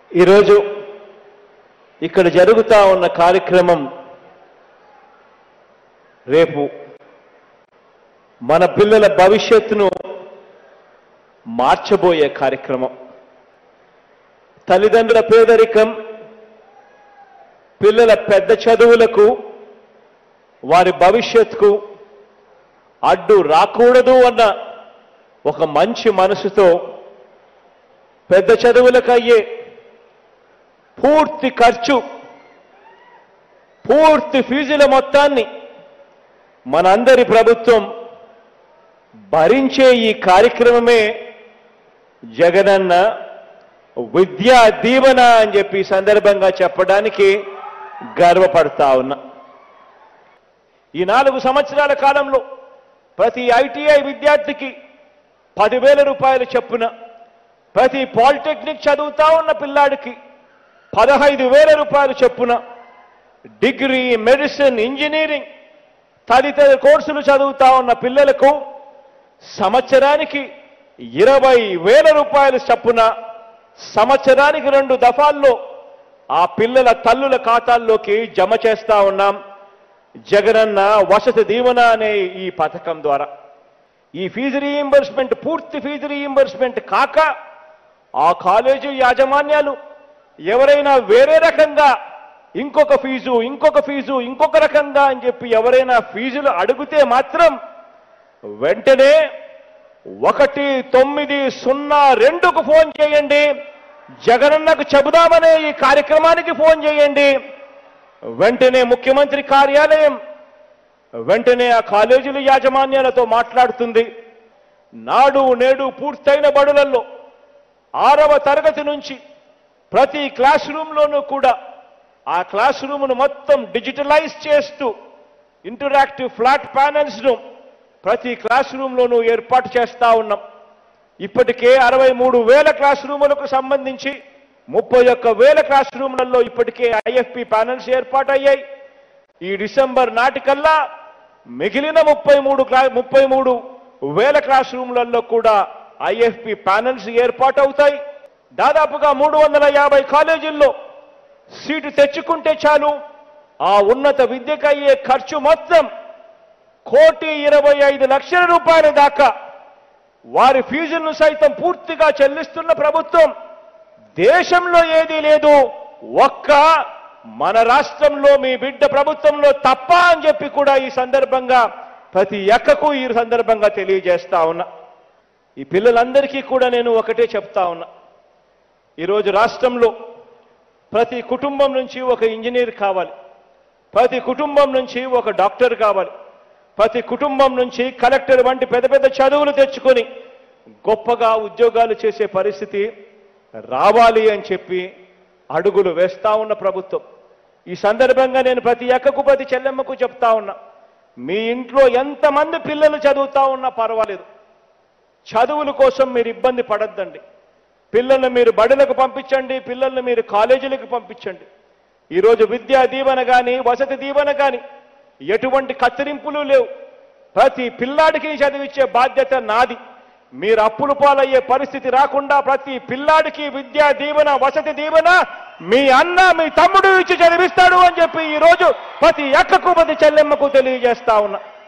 ఈరోజు ఇక్కడ జరుగుతా ఉన్న కార్యక్రమం రేపు మన పిల్లల భవిష్యత్తును మార్చబోయే కార్యక్రమం తల్లిదండ్రుల పేదరికం పిల్లల పెద్ద చదువులకు వారి భవిష్యత్తుకు అడ్డు రాకూడదు అన్న ఒక మంచి మనసుతో పెద్ద చదువులకు అయ్యే పూర్తి ఖర్చు పూర్తి ఫీజుల మొత్తాన్ని మనందరి ప్రభుత్వం భరించే ఈ కార్యక్రమమే జగనన్న విద్యా దీవెన అని చెప్పి ఈ సందర్భంగా చెప్పడానికి గర్వపడతా ఉన్నా ఈ నాలుగు సంవత్సరాల కాలంలో ప్రతి ఐటీఐ విద్యార్థికి పదివేల రూపాయలు చొప్పున ప్రతి పాలిటెక్నిక్ చదువుతా ఉన్న పిల్లాడికి పదహైదు వేల రూపాయలు చొప్పున డిగ్రీ మెడిసిన్ ఇంజనీరింగ్ తదితర కోర్సులు చదువుతా ఉన్న పిల్లలకు సంవత్సరానికి ఇరవై వేల రూపాయలు చొప్పున సంవత్సరానికి రెండు దఫాల్లో ఆ పిల్లల తల్లుల ఖాతాల్లోకి జమ చేస్తా ఉన్నాం జగనన్న వసతి దీవెన అనే ఈ పథకం ద్వారా ఈ ఫీజు రీయింబర్స్మెంట్ పూర్తి ఫీజు రీయింబర్స్మెంట్ కాక ఆ కాలేజీ యాజమాన్యాలు ఎవరైనా వేరే రకంగా ఇంకొక ఫీజు ఇంకొక ఫీజు ఇంకొక రకంగా అని చెప్పి ఎవరైనా ఫీజులు అడిగితే మాత్రం వెంటనే ఒకటి తొమ్మిది సున్నా రెండుకు ఫోన్ చేయండి జగనన్నకు చెబుదామనే ఈ కార్యక్రమానికి ఫోన్ చేయండి వెంటనే ముఖ్యమంత్రి కార్యాలయం వెంటనే ఆ కాలేజీల యాజమాన్యాలతో మాట్లాడుతుంది నాడు నేడు పూర్తయిన బడులలో ఆరవ తరగతి నుంచి ప్రతి క్లాస్ రూమ్లోనూ కూడా ఆ క్లాస్ రూమ్ను మొత్తం డిజిటలైజ్ చేస్తూ ఇంటరాక్టివ్ ఫ్లాట్ ప్యానల్స్ను ప్రతి క్లాస్ రూమ్లోనూ ఏర్పాటు చేస్తా ఉన్నాం ఇప్పటికే అరవై మూడు వేల క్లాస్ రూములకు సంబంధించి ముప్పై ఒక్క వేల క్లాస్ రూమ్లలో ఇప్పటికే ఐఎఫ్పి ప్యానల్స్ ఏర్పాటు అయ్యాయి ఈ డిసెంబర్ నాటికల్లా మిగిలిన ముప్పై మూడు క్లా ముప్పై మూడు వేల క్లాస్ రూమ్లలో కూడా ఐఎఫ్పి ప్యానల్స్ ఏర్పాటు అవుతాయి దాదాపుగా మూడు వందల యాభై కాలేజీల్లో సీటు తెచ్చుకుంటే చాలు ఆ ఉన్నత విద్యకు అయ్యే ఖర్చు మొత్తం కోటి ఇరవై ఐదు లక్షల రూపాయల దాకా వారి ఫీజులను సైతం పూర్తిగా చెల్లిస్తున్న ప్రభుత్వం దేశంలో ఏదీ లేదు ఒక్క మన రాష్ట్రంలో మీ బిడ్డ ప్రభుత్వంలో తప్ప అని చెప్పి కూడా ఈ సందర్భంగా ప్రతి ఎక్కకు ఈ సందర్భంగా తెలియజేస్తా ఉన్నా ఈ పిల్లలందరికీ కూడా నేను ఒకటే చెప్తా ఉన్నా ఈరోజు రాష్ట్రంలో ప్రతి కుటుంబం నుంచి ఒక ఇంజనీర్ కావాలి ప్రతి కుటుంబం నుంచి ఒక డాక్టర్ కావాలి ప్రతి కుటుంబం నుంచి కలెక్టర్ వంటి పెద్ద పెద్ద చదువులు తెచ్చుకొని గొప్పగా ఉద్యోగాలు చేసే పరిస్థితి రావాలి అని చెప్పి అడుగులు వేస్తా ఉన్న ప్రభుత్వం ఈ సందర్భంగా నేను ప్రతి ఎక్కకు ప్రతి చెల్లెమ్మకు చెప్తా ఉన్నా మీ ఇంట్లో ఎంతమంది పిల్లలు చదువుతా ఉన్నా పర్వాలేదు చదువుల కోసం మీరు ఇబ్బంది పడద్దండి పిల్లల్ని మీరు బడులకు పంపించండి పిల్లల్ని మీరు కాలేజీలకు పంపించండి ఈరోజు విద్యా దీవెన కానీ వసతి దీవెన కానీ ఎటువంటి కత్తిరింపులు లేవు ప్రతి పిల్లాడికి చదివించే బాధ్యత నాది మీరు అప్పులు పాలయ్యే పరిస్థితి రాకుండా ప్రతి పిల్లాడికి విద్యా దీవెన వసతి దీవెన మీ అన్న మీ తమ్ముడు ఇచ్చి చదివిస్తాడు అని చెప్పి ఈ రోజు ప్రతి ఎక్కకు ప్రతి చెల్లెమ్మకు తెలియజేస్తా ఉన్నా